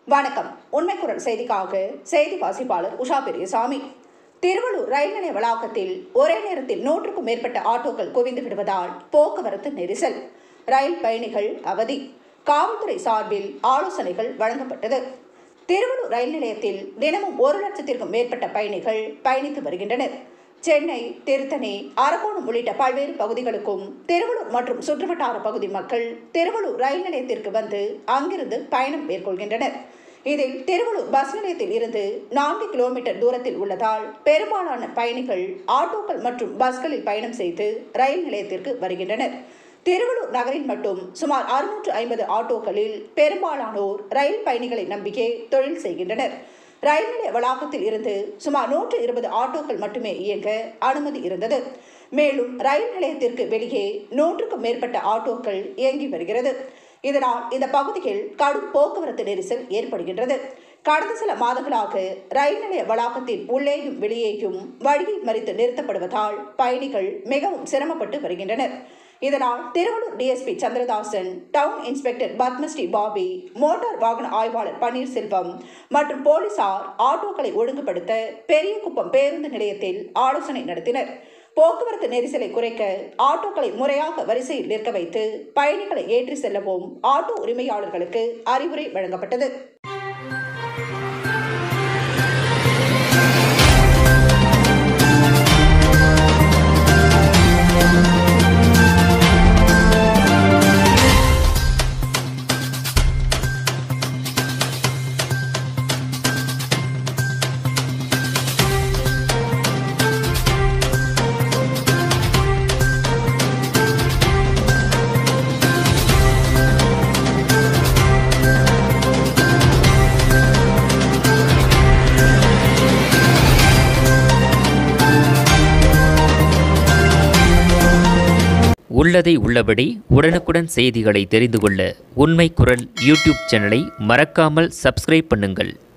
வணக்கம் உண்மைக்குரல் செய்திக்காக செய்தி வாசிப்பாளர் உஷா பெரியசாமி திருவள்ளூர் ரயில் நிலைய வளாகத்தில் ஒரே நேரத்தில் நூற்றுக்கும் மேற்பட்ட ஆட்டோக்கள் குவிந்து விடுவதால் போக்குவரத்து நெரிசல் ரயில் பயணிகள் அவதி காவல்துறை சார்பில் ஆலோசனைகள் வழங்கப்பட்டது திருவள்ளூர் ரயில் நிலையத்தில் தினமும் ஒரு லட்சத்திற்கும் மேற்பட்ட பயணிகள் பயணித்து வருகின்றனர் சென்னை திருத்தணி அரக்கோணம் உள்ளிட்ட பல்வேறு பகுதிகளுக்கும் திருவள்ளூர் மற்றும் சுற்றுவட்டார பகுதி மக்கள் திருவள்ளூர் ரயில் நிலையத்திற்கு வந்து அங்கிருந்து பயணம் மேற்கொள்கின்றனர் இதில் திருவள்ளூர் பஸ் நிலையத்தில் இருந்து நான்கு கிலோமீட்டர் தூரத்தில் உள்ளதால் பெரும்பாலான பயணிகள் ஆட்டோக்கள் மற்றும் பஸ்களில் பயணம் செய்து ரயில் நிலையத்திற்கு வருகின்றனர் திருவள்ளூர் நகரில் மட்டும் சுமார் அறுநூற்று ஐம்பது ஆட்டோக்களில் பெரும்பாலானோர் ரயில் பயணிகளை நம்பிக்கை தொழில் செய்கின்றனர் ரயில் நிலைய வளாகத்தில் இருந்து சுமார் நூற்று இருபது ஆட்டோக்கள் மட்டுமே இயங்க அனுமதி இருந்தது மேலும் ரயில் நிலையத்திற்கு வெளியே நூற்றுக்கும் மேற்பட்ட ஆட்டோக்கள் இயங்கி வருகிறது இதனால் இந்த பகுதியில் கடும் போக்குவரத்து நெரிசல் ஏற்படுகின்றது கடந்த சில மாதங்களாக ரயில் நிலைய வளாகத்தின் உள்ளேயும் வெளியேயும் வழியை மறித்து நிறுத்தப்படுவதால் பயணிகள் மிகவும் சிரமப்பட்டு வருகின்றனர் இதனால் Thiruvallur DSP Chandradasan town inspector Padmasri Babi motor வாகன ஆய்வாளர் பன்னீர்செல்வம் மற்றும் போலீசார் ஆட்டோக்களை ஒழுங்குபடுத்த பெரியகுப்பம் பேருந்து நிலையத்தில் ஆலோசனை நடத்தினர் போக்குவரத்து நெரிசலை குறைக்க ஆட்டோக்களை முறையாக வரிசையில் நிற்க வைத்து பயணிகளை ஏற்றி செல்லவும் ஆட்டோ உரிமையாளர்களுக்கு அறிவுரை வழங்கப்பட்டது உள்ளதை உள்ளபடி உடனுக்குடன் செய்திகளை தெரிந்து கொள்ள உண்மை குரல் யூடியூப் சேனலை மறக்காமல் சப்ஸ்கிரைப் பண்ணுங்கள்